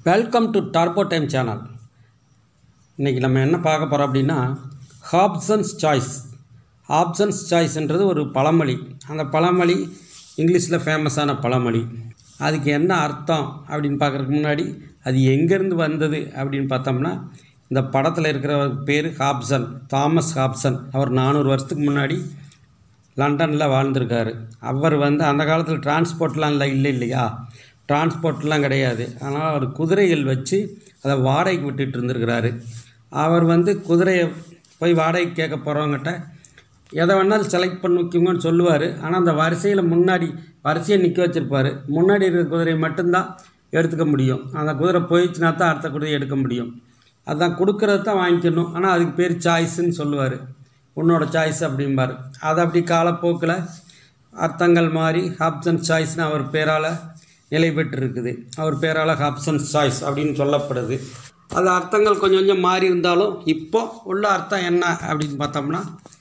welcome to turbo time channel இன்றைக்கி நம்ம என்ன பார்க்க போகிறோம் அப்படின்னா ஹாப்சன்ஸ் சாய்ஸ் ஹாப்சன்ஸ் சாய்ஸ்ன்றது ஒரு பழமொழி அந்த பழமொழி இங்கிலீஷில் ஃபேமஸான பழமொழி அதுக்கு என்ன அர்த்தம் அப்படின்னு பார்க்குறதுக்கு முன்னாடி அது எங்கேருந்து வந்தது அப்படின்னு பார்த்தோம்னா இந்த படத்தில் இருக்கிற பேர் ஹாப்சன் தாமஸ் ஹாப்சன் அவர் நானூறு வருஷத்துக்கு முன்னாடி லண்டனில் வாழ்ந்திருக்காரு அவர் வந்து அந்த காலத்தில் டிரான்ஸ்போர்ட்லாம் இல்லை இல்லை இல்லையா டிரான்ஸ்போர்ட்லாம் கிடையாது அதனால் அவர் குதிரைகள் வச்சு அதை வாடகைக்கு விட்டுட்டு இருந்திருக்கிறாரு அவர் வந்து குதிரையை போய் வாடகைக்கு கேட்க போகிறவங்ககிட்ட எதை வேணாலும் செலக்ட் பண்ணிக்கோங்கன்னு சொல்லுவார் ஆனால் அந்த வரிசையில் முன்னாடி வரிசையை நிற்க வச்சுருப்பார் முன்னாடி இருக்கிற குதிரையை மட்டும்தான் எடுத்துக்க முடியும் அந்த குதிரை போயிடுச்சுனா தான் அடுத்த குதிரையை எடுக்க முடியும் அதான் கொடுக்கறது தான் வாங்கிக்கணும் ஆனால் அதுக்கு பேர் சாய்ஸுன்னு சொல்லுவார் உன்னோட சாய்ஸ் அப்படிம்பார் அது அப்படி காலப்போக்கில் அர்த்தங்கள் மாறி ஹாப்சன் சாய்ஸ்னு அவர் பேரால் நிலை பெற்றிருக்குது அவர் பேரால் ஹாப்சன் சாய்ஸ் அப்படின்னு சொல்லப்படுது அது அர்த்தங்கள் கொஞ்சம் கொஞ்சம் மாறி இருந்தாலும் இப்போ உள்ள அர்த்தம் என்ன அப்படின்னு பார்த்தோம்னா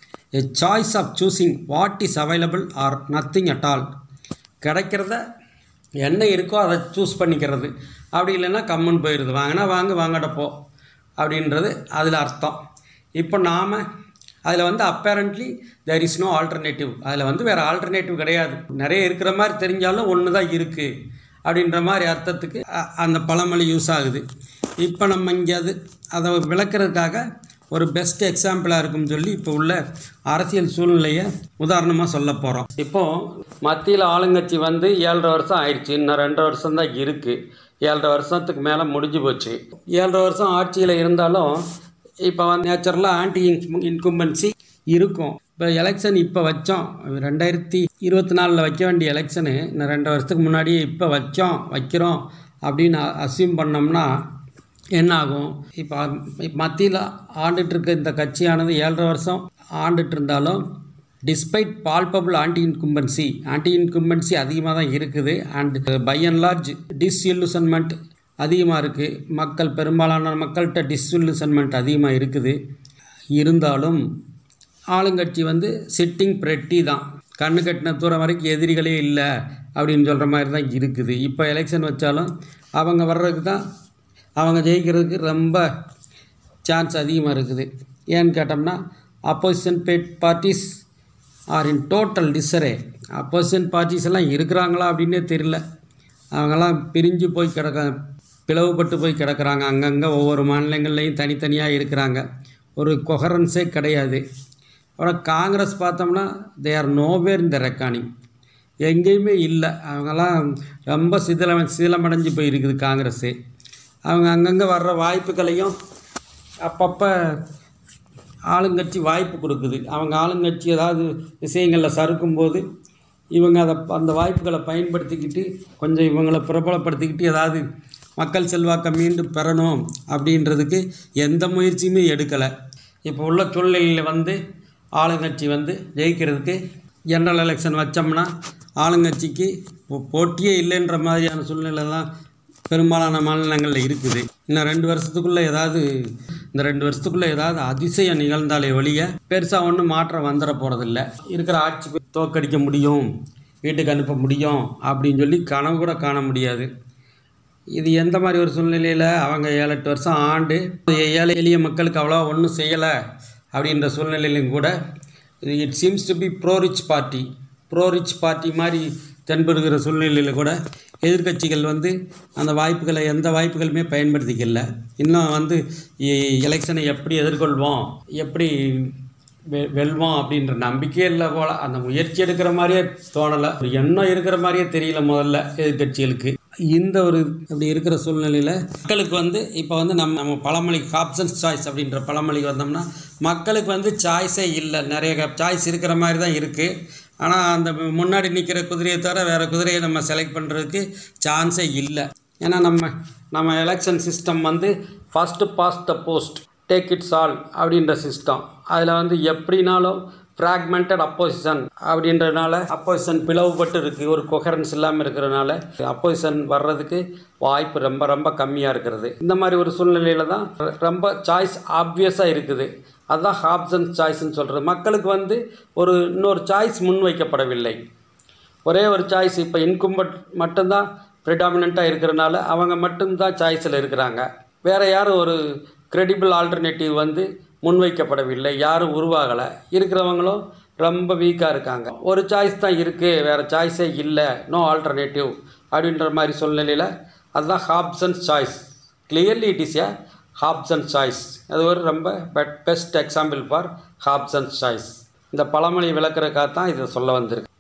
a choice of choosing what is available or nothing at all கிடைக்கிறத என்ன இருக்கோ அதை சூஸ் பண்ணிக்கிறது அப்படி இல்லைன்னா கம்முன்னு போயிடுது வாங்கினா வாங்க வாங்கட போ அப்படின்றது அதில் அர்த்தம் இப்போ நாம் அதில் வந்து apparently there is no alternative அதில் வந்து வேறு ஆல்டர்னேட்டிவ் கிடையாது நிறைய இருக்கிற மாதிரி தெரிஞ்சாலும் ஒன்று தான் இருக்குது அப்படின்ற மாதிரி அர்த்தத்துக்கு அ- அந்த பழமொழி யூஸ் ஆகுது இப்போ நம்ம இங்கே அது அதை விளக்குறதுக்காக ஒரு பெஸ்ட் எக்ஸாம்பிளாக இருக்கும்னு சொல்லி இப்போ உள்ள அரசியல் சூழ்நிலையை உதாரணமாக சொல்ல போகிறோம் இப்போது மத்தியில் ஆளுங்கட்சி வந்து ஏழரை வருஷம் ஆயிடுச்சு இன்னும் ரெண்டு வருஷம் தான் இருக்குது ஏழரை வருஷத்துக்கு மேலே முடிஞ்சு போச்சு ஏழரை வருஷம் ஆட்சியில் இருந்தாலும் இப்போ வந்து நேச்சுரலாக ஆன்டி இன்கும்பன்சி இருக்கும் இப்போ எலெக்ஷன் இப்போ வச்சோம் ரெண்டாயிரத்தி இருபத்தி நாலில் வைக்க வேண்டிய எலெக்ஷனு இன்னும் ரெண்டு வருஷத்துக்கு முன்னாடியே இப்போ வச்சோம் வைக்கிறோம் அப்படின்னு அசியூம் பண்ணோம்னா என்ன ஆகும் இப்போ மத்தியில் ஆண்டுட்டு இருக்க இந்த கட்சியானது ஏழரை வருஷம் ஆண்டுட்டு இருந்தாலும் despite palpable anti incumbency anti incumbency அதிகமாக தான் இருக்குது and by and large disillusionment அதிகமாக இருக்குது மக்கள் பெரும்பாலான மக்கள்கிட்ட டிஸ்இல்யூசன்மெண்ட் அதிகமாக இருக்குது இருந்தாலும் ஆளுங்கட்சி வந்து சிட்டிங் பிரெட்டி தான் கண்ணு கட்டின தூரம் வரைக்கும் எதிரிகளே இல்லை அப்படின்னு சொல்கிற மாதிரி தான் இருக்குது இப்போ எலெக்ஷன் வச்சாலும் அவங்க வர்றதுக்கு தான் அவங்க ஜெயிக்கிறதுக்கு ரொம்ப சான்ஸ் அதிகமாக இருக்குது ஏன்னு கேட்டோம்னா opposition bad parties are in total disarray opposition parties எல்லாம் இருக்கிறாங்களா அப்படின்னே தெரியல அவங்கெல்லாம் பிரிஞ்சு போய் கிடக்க பிளவுபட்டு போய் கிடக்குறாங்க அங்கங்கே ஒவ்வொரு மாநிலங்கள்லேயும் தனித்தனியாக இருக்கிறாங்க ஒரு கொஹரன்ஸே கிடையாது அப்புறம் காங்கிரஸ் பார்த்தோம்னா தே ஆர் நோவேர் இந்த ரெக்கார்டிங் எங்கேயுமே இல்லை அவங்கெல்லாம் ரொம்ப சிதில சீலமடைஞ்சு போயிருக்குது காங்கிரஸு அவங்க அங்கங்கே வர்ற வாய்ப்புகளையும் அப்பப்போ ஆளுங்கட்சி வாய்ப்பு கொடுக்குது அவங்க ஆளுங்கட்சி ஏதாவது விஷயங்களில் சறுக்கும்போது இவங்க அதை அந்த வாய்ப்புகளை பயன்படுத்திக்கிட்டு கொஞ்சம் இவங்களை பிரபலப்படுத்திக்கிட்டு ஏதாவது மக்கள் செல்வாக்கை மீண்டும் பெறணும் அப்படின்றதுக்கு எந்த முயற்சியுமே எடுக்கலை இப்போ உள்ள சூழ்நிலையில் வந்து ஆளுங்கட்சி வந்து ஜெயிக்கிறதுக்கு ஜெனரல் எலெக்ஷன் வச்சோம்னா ஆளுங்கட்சிக்கு போ- போட்டியே இல்லைன்ற மாதிரியான சூழ்நிலை தான் பெரும்பாலான மாநிலங்களில் இருக்குது இன்னும் ரெண்டு வருஷத்துக்குள்ளே ஏதாவது இந்த ரெண்டு வருஷத்துக்குள்ளே ஏதாவது அதிசயம் நிகழ்ந்தாலே ஒழிய பெருசாக ஒன்றும் மாற்றம் வந்துட போகிறதில்ல இருக்கிற ஆட்சி தோக்கடிக்க முடியும் வீட்டுக்கு அனுப்ப முடியும் அப்படின்னு சொல்லி கனவு கூட காண முடியாது இது எந்த மாதிரி ஒரு சூழ்நிலையில் அவங்க ஏழு எட்டு வருஷம் ஆண்டு ஏழை எளிய மக்களுக்கு அவ்வளோ ஒன்றும் செய்யலை அப்படின்ற சூழ்நிலையிலும் கூட it seems to be pro rich party pro rich party மாதிரி தென்படுகிற சூழ்நிலையில் கூட எதிர்க்கட்சிகள் வந்து அந்த வாய்ப்புகளை எந்த வாய்ப்புகளுமே பயன்படுத்திக்கல இன்னும் வந்து எலெக்ஷனை எப்படி எதிர்கொள்வோம் எப்படி வெ வெல்வோம் அப்படின்ற நம்பிக்கையே இல்லை போல் அந்த முயற்சி எடுக்கிற மாதிரியே தோணலை ஒரு எண்ணம் இருக்கிற மாதிரியே தெரியல முதல்ல எதிர்க்கட்சிகளுக்கு இந்த ஒரு இப்படி இருக்கிற சூழ்நிலையில் மக்களுக்கு வந்து இப்போ வந்து நம்ம நம்ம பழமொழி ஆப்ஷன்ஸ் சாய்ஸ் அப்படின்ற பழமொழிக்கு வந்தோம்னா மக்களுக்கு வந்து சாய்ஸே இல்லை நிறைய சாய்ஸ் இருக்கிற மாதிரி தான் இருக்குது ஆனால் அந்த முன்னாடி நிற்கிற குதிரையை தவிர வேறு குதிரையை நம்ம செலக்ட் பண்ணுறதுக்கு சான்ஸே இல்லை ஏன்னா நம்ம நம்ம எலெக்ஷன் சிஸ்டம் வந்து first past the post take it's all அப்படின்ற சிஸ்டம் அதில் வந்து எப்படினாலும் ஃப்ராக்மெண்டட் அப்போசிஷன் அப்படின்றதுனால அப்போசிஷன் பிளவுபட்டு இருக்குது ஒரு கொஹரன்ஸ் இல்லாமல் இருக்கிறதுனால அப்போசிஷன் வர்றதுக்கு வாய்ப்பு ரொம்ப ரொம்ப கம்மியாக இருக்கிறது இந்த மாதிரி ஒரு சூழ்நிலையில் தான் ரொம்ப சாய்ஸ் ஆப்வியஸாக இருக்குது அதுதான் ஆப்ஷன் சாய்ஸ்ன்னு சொல்கிறது மக்களுக்கு வந்து ஒரு இன்னொரு சாய்ஸ் முன்வைக்கப்படவில்லை ஒரே ஒரு சாய்ஸ் இப்போ இன்கும்பட் மட்டும்தான் ப்ரிடாமினண்ட்டாக இருக்கிறனால அவங்க மட்டும்தான் சாய்ஸில் இருக்கிறாங்க வேறு யாரும் ஒரு கிரெடிபிள் ஆல்டர்னேட்டிவ் வந்து முன்வைக்கப்படவில்லை யாரும் உருவாகலை இருக்கிறவங்களும் ரொம்ப வீக்காக இருக்காங்க ஒரு சாய்ஸ் தான் இருக்குது வேறு சாய்ஸே இல்லை நோ ஆல்டர்னேட்டிவ் அப்படின்ற மாதிரி சூழ்நிலையில் அதுதான் Hobson's choice clearly it is a Hobson choice அது ஒரு ரொம்ப bet best example for Hobson's choice இந்த பழமொழி விளக்குறதுக்காக தான் இதை சொல்ல வந்திருக்கு